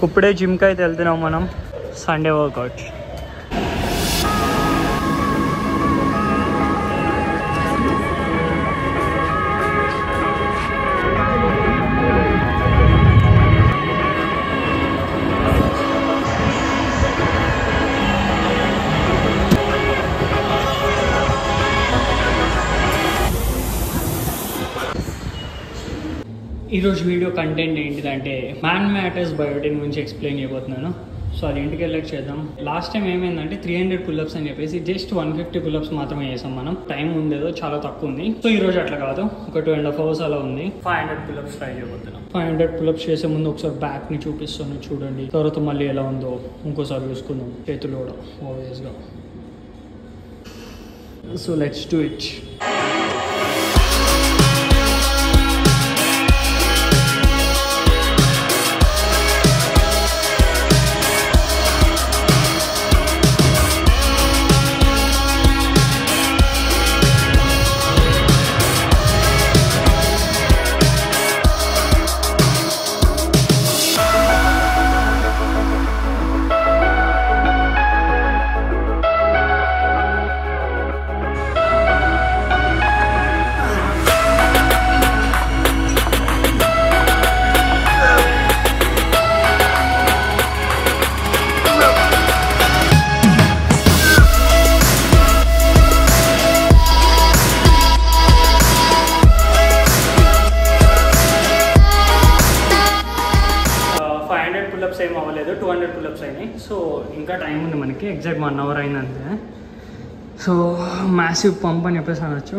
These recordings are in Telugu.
ఇప్పుడే జిమ్కి అయితే వెళ్తున్నాం మనం సండే వర్కౌట్ ఈరోజు వీడియో కంటెంట్ ఏంటిదంటే మ్యాన్ మ్యాటర్స్ బయోటిన్ గురించి ఎక్స్ప్లెయిన్ చేయబోతున్నాను సో అది ఇంటికి వెళ్ళక చేద్దాం లాస్ట్ టైం ఏమైందంటే త్రీ హండ్రెడ్ పుల్అప్స్ అని చెప్పేసి జస్ట్ వన్ ఫిఫ్టీ పుల్అప్స్ మాత్రమే చేసాం మనం టైం ఉండేదో చాలా తక్కువ ఉంది సో ఈ రోజు అట్లా కాదు ఒక టూ అండ్ హాఫ్ అవర్స్ అలా ఉంది ఫైవ్ హండ్రెడ్ పుల్అప్స్ ట్రై చేయబోతున్నాం ఫైవ్ హండ్రెడ్ పుల్అప్స్ చేసే ముందు ఒకసారి బ్యాక్ ని చూపిస్తాను చూడండి తర్వాత మళ్ళీ ఎలా ఉందో ఇంకోసారి చూసుకుందాం చేతులు కూడా ఆబ్వియస్గా so let's do it five hundred pullups ఏం అవ్వలేదు టూ హండ్రెడ్ పుల్అప్స్ అయినాయి సో ఇంకా టైం ఉంది మనకి ఎగ్జాక్ట్ వన్ అవర్ అయిందంతే సో మ్యాసివ్ పంప్ అని చెప్పేసి అనొచ్చు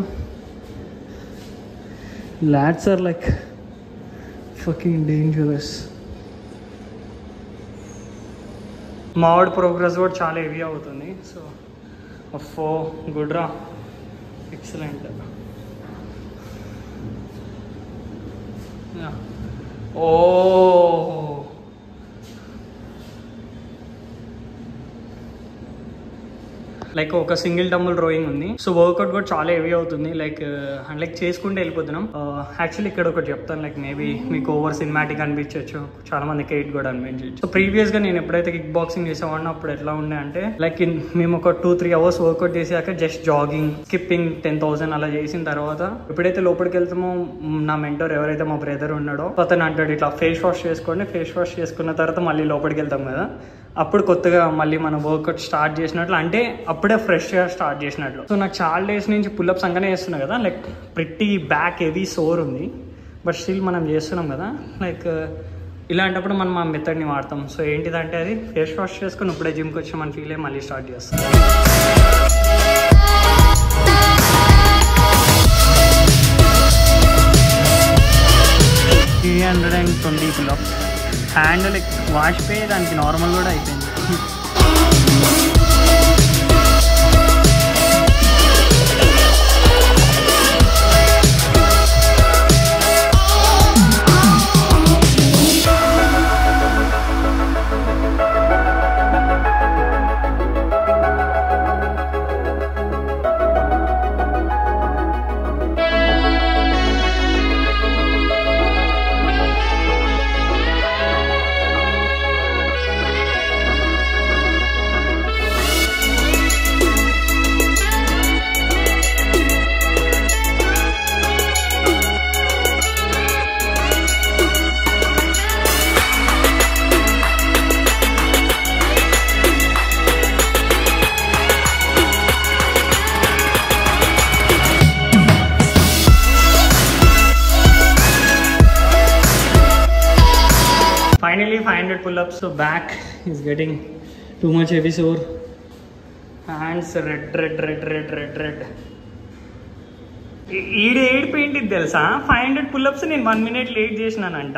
lads are like fucking dangerous మావాడి ప్రోగ్రెస్ కూడా చాలా హెవీ అవుతుంది సో ఫో గుడ్ రా ఎక్సలెంట్ ఓ లైక్ ఒక సింగిల్ డబుల్ రోయింగ్ ఉంది సో వర్కౌట్ కూడా చాలా హెవీ అవుతుంది లైక్ లైక్ చేసుకుంటే వెళ్ళిపోతున్నాం యాక్చువల్లీ ఇక్కడ ఒకటి చెప్తాను లైక్ మేబీ మీకు ఓవర్ సినిమాటిక్ అనిపించవచ్చు చాలా మందికి ఎయిట్ కూడా అనిపించవచ్చు సో ప్రీవియస్ గా నేను ఎప్పుడైతే కిక్ బాక్సింగ్ చేసేవాడినో అప్పుడు ఎట్లా ఉండే అంటే లైక్ మేము ఒక టూ త్రీ అవర్స్ వర్కౌట్ చేసాక just jogging skipping ten thousand అలా చేసిన తర్వాత ఎప్పుడైతే లోపలికి వెళ్తామో మ్, నా మెంటర్ ఎవరైతే మా బ్రదర్ ఉన్నాడో అతను అంటాడు ఇట్లా ఫేస్ వాష్ చేసుకోండి ఫేస్ వాష్ చేసుకున్న తర్వాత మళ్ళీ లోపలికి వెళ్తాం కదా అప్పుడు కొత్తగా మళ్ళీ మనం వర్కౌట్ స్టార్ట్ చేసినట్లు అంటే అప్పుడే ఫ్రెష్గా స్టార్ట్ చేసినట్లు సో నాకు చాలా డేస్ నుంచి పుల్అప్స్ అంగానే చేస్తున్నా కదా లైక్ ప్రతి బ్యాక్ హెవీ సోర్ ఉంది బట్ స్టిల్ మనం చేస్తున్నాం కదా లైక్ ఇలాంటప్పుడు మనం ఆ మెథడ్ని వాడతాం సో ఏంటిదంటే అది ఫేస్ వాష్ చేసుకుని ఇప్పుడే జిమ్కి వచ్చి మన ఫీల్ అయ్యి మళ్ళీ స్టార్ట్ చేస్తాం three hundred and twenty pullups hand like wash పే దానికి నార్మల్ కూడా అయిపోయింది finally five hundred pullups so back is getting too much heavy sore hands red red red red red red ఈడ ఏడు ఏంటిది తెలుసా ఫైవ్ హండ్రెడ్ పుల్అప్స్ నేను వన్ మినిట్ లేట్ చేసినానంట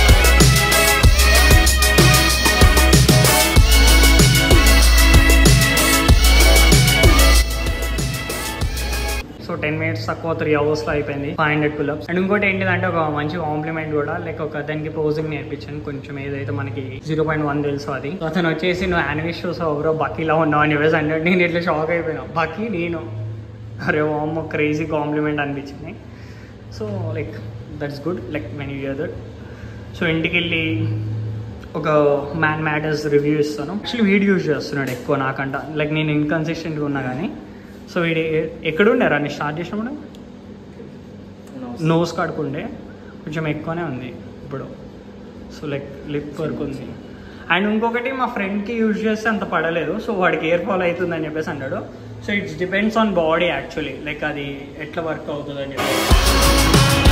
సో టెన్ మినిట్స్ తక్కువ త్రీ అవర్స్లో అయిపోయింది ఫైవ్ హండ్రెడ్ పుల్అప్స్ అండ్ ఇంకోటి ఏంటిదంటే ఒక మంచి కాంప్లిమెంట్ కూడా లైక్ ఒక దానికి పోజింగ్ నేర్పించాను కొంచెం ఏదైతే మనకి జీరో పాయింట్ వన్ తెలుసు అది So అతను వచ్చేసి నువ్వు యానిమేష్ చూసావు బ్రో బకీలా ఉన్నావు అని చెప్పేసి అంటే నేను ఇట్లా షాక్ అయిపోయినా బకీ నేను అరే అమ్మ క్రేజీ కాంప్లిమెంట్ అనిపించింది so like that's good like when you hear that so ఇంటికి వెళ్ళి ఒక మ్యాన్ మ్యాటర్స్ రివ్యూ ఇస్తాను యాక్చువల్లీ వీడు యూజ్ చేస్తున్నాడు ఎక్కువ నాకంట లైక్ నేను ఇన్కన్సిస్టెంట్గా ఉన్నా కానీ సో వీడు ఎ- ఎక్కడ ఉండారా నేను స్టార్ట్ చేసినప్పుడు నోస్ కాడుకుండే కొంచెం ఎక్కువనే ఉంది ఇప్పుడు సో లైక్ లిప్ వర్క్ ఉంది అండ్ ఇంకొకటి మా ఫ్రెండ్కి యూజ్ చేస్తే అంత పడలేదు సో వాడికి ఎయిర్ ఫాల్ అవుతుంది అని చెప్పేసి అన్నాడు so it's depends on body actually like అది ఎట్లా వర్క్ అవుతుంది అని చెప్పి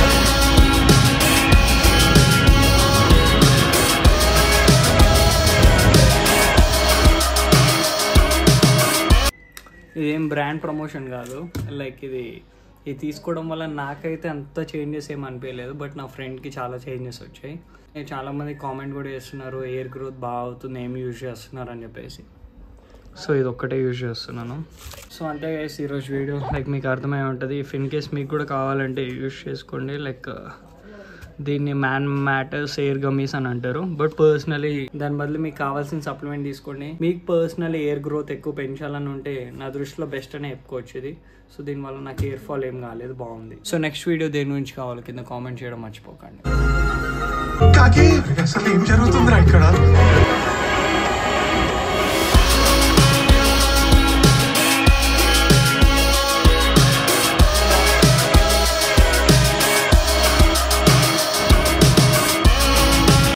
ఇదేం బ్రాండ్ ప్రమోషన్ కాదు లైక్ ఇది ఇది తీసుకోవడం వల్ల నాకైతే అంత చేంజెస్ ఏం అనిపించలేదు బట్ నా ఫ్రెండ్కి చాలా చేంజెస్ వచ్చాయి నేను చాలామంది కామెంట్ కూడా చేస్తున్నారు ఎయిర్ గ్రోత్ బాగా అవుతుంది ఏం యూజ్ చేస్తున్నారు అని చెప్పేసి సో ఇది ఒక్కటే యూజ్ చేస్తున్నాను సో అంతే గైస్ ఈరోజు వీడియో లైక్ మీకు అర్థమై ఉంటుంది ఇఫ్ ఇన్ కేస్ మీకు కూడా కావాలంటే యూజ్ చేసుకోండి లైక్ దీన్ని మ్యాన్ మ్యాటర్స్ ఎయిర్ గమ్మీస్ అని అంటారు బట్ పర్సనలీ దాని బదులు మీకు కావాల్సిన సప్లిమెంట్ తీసుకోండి మీకు పర్సనలీ ఎయిర్ గ్రోత్ ఎక్కువ పెంచాలని ఉంటే నా దృష్టిలో బెస్ట్ అనే చెప్పుకోవచ్చు ఇది సో దీనివల్ల నాకు ఎయిర్ ఫాల్ ఏం కాలేదు బాగుంది సో నెక్స్ట్ వీడియో దేని గురించి కావాలి కింద కామెంట్ చేయడం మర్చిపోకండి Caguei, essa tem